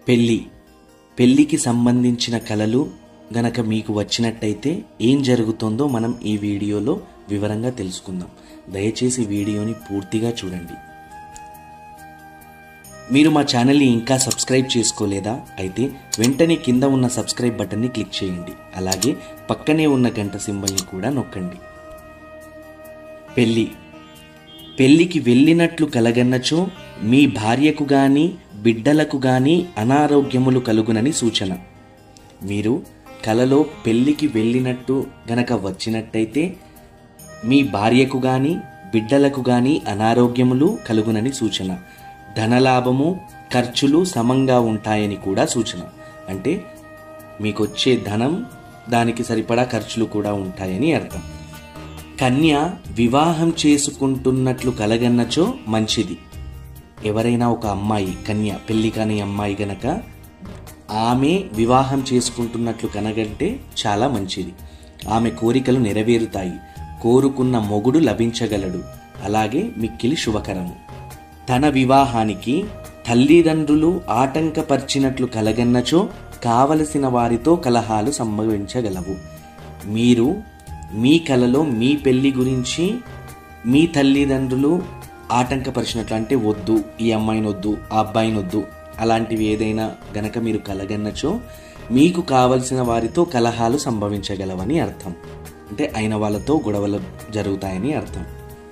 పెళ్ళి పెళ్ళికి సంబంధించిన కళలు గనక మీకు వచ్చినట్టయితే ఏం జరుగుతుందో మనం ఈ వీడియోలో వివరంగా తెలుసుకుందాం దయచేసి వీడియోని పూర్తిగా చూడండి మీరు మా ఛానల్ని ఇంకా సబ్స్క్రైబ్ చేసుకోలేదా అయితే వెంటనే కింద ఉన్న సబ్స్క్రైబ్ బటన్ని క్లిక్ చేయండి అలాగే పక్కనే ఉన్న గంట సింబల్ని కూడా నొక్కండి పెళ్ళి పెళ్ళికి వెళ్ళినట్లు కలగన్నచో మీ భార్యకు గాని బిడ్డలకు గాని అనారోగ్యములు కలుగునని సూచన మీరు కలలో పెళ్ళికి వెళ్ళినట్టు గనక వచ్చినట్టయితే మీ భార్యకు గాని బిడ్డలకు గాని అనారోగ్యములు కలుగునని సూచన ధనలాభము ఖర్చులు సమంగా ఉంటాయని కూడా సూచన అంటే మీకు వచ్చే ధనం దానికి సరిపడా ఖర్చులు కూడా ఉంటాయని అర్థం కన్య వివాహం చేసుకుంటున్నట్లు కలగన్నచో మంచిది ఎవరైనా ఒక అమ్మాయి కన్య పెళ్లి కాని అమ్మాయి గనక ఆమె వివాహం చేసుకుంటున్నట్లు కనగంటే చాలా మంచిది ఆమె కోరికలు నెరవేరుతాయి కోరుకున్న మొగుడు లభించగలడు అలాగే మిక్కిలి శుభకరము తన వివాహానికి తల్లిదండ్రులు ఆటంకపరిచినట్లు కలగన్నచో కావలసిన వారితో కలహాలు సంభవించగలవు మీరు మీ కలలో మీ పెళ్లి గురించి మీ తల్లిదండ్రులు ఆటంకపరిచినట్లు అంటే వద్దు ఈ అమ్మాయిని వద్దు ఆ అబ్బాయిని వద్దు అలాంటివి ఏదైనా గనక మీరు కలగన్నచో మీకు కావలసిన వారితో కలహాలు సంభవించగలవని అర్థం అంటే అయిన వాళ్ళతో గొడవలు జరుగుతాయని అర్థం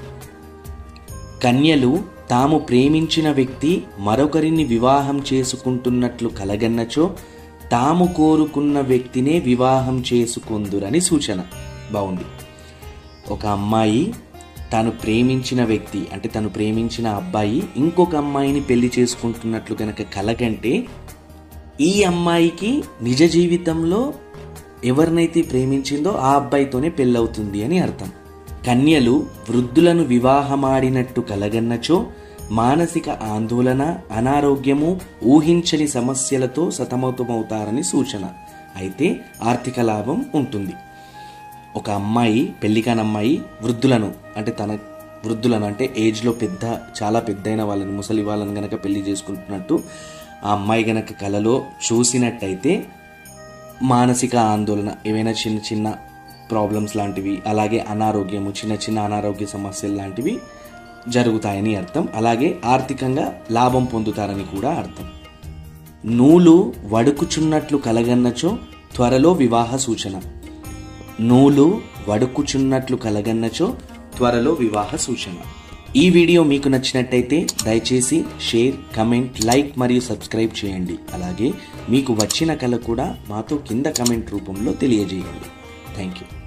కన్యలు తాము ప్రేమించిన వ్యక్తి మరొకరిని వివాహం చేసుకుంటున్నట్లు కలగన్నచో తాము కోరుకున్న వ్యక్తినే వివాహం చేసుకుందురని సూచన బాగుంది ఒక అమ్మాయి తాను ప్రేమించిన వ్యక్తి అంటే తను ప్రేమించిన అబ్బాయి ఇంకొక అమ్మాయిని పెళ్లి చేసుకుంటున్నట్లు కనుక కలగంటే ఈ అమ్మాయికి నిజ జీవితంలో ఎవరినైతే ప్రేమించిందో ఆ అబ్బాయితోనే పెళ్ళవుతుంది అని అర్థం కన్యలు వృద్ధులను వివాహమాడినట్టు కలగన్నచో మానసిక ఆందోళన అనారోగ్యము ఊహించని సమస్యలతో సతమతమవుతారని సూచన అయితే ఆర్థిక లాభం ఉంటుంది ఒక అమ్మాయి పెళ్లికాని అమ్మాయి వృద్ధులను అంటే తన వృద్ధులను అంటే ఏజ్లో పెద్ద చాలా పెద్దయిన వాళ్ళని ముసలి వాళ్ళని గనక పెళ్లి చేసుకుంటున్నట్టు ఆ అమ్మాయి గనక కలలో చూసినట్టయితే మానసిక ఆందోళన ఏవైనా చిన్న చిన్న ప్రాబ్లమ్స్ లాంటివి అలాగే అనారోగ్యము చిన్న చిన్న అనారోగ్య సమస్యలు లాంటివి జరుగుతాయని అర్థం అలాగే ఆర్థికంగా లాభం పొందుతారని కూడా అర్థం నూలు వడుకుచున్నట్లు కలగన్నచో త్వరలో వివాహ సూచన నూలు వడుకుచున్నట్లు కలగన్నచో త్వరలో వివాహ సూచన ఈ వీడియో మీకు నచ్చినట్టయితే దయచేసి షేర్ కమెంట్ లైక్ మరియు సబ్స్క్రైబ్ చేయండి అలాగే మీకు వచ్చిన కళ కూడా మాతో కింద కమెంట్ రూపంలో తెలియజేయండి థ్యాంక్ యూ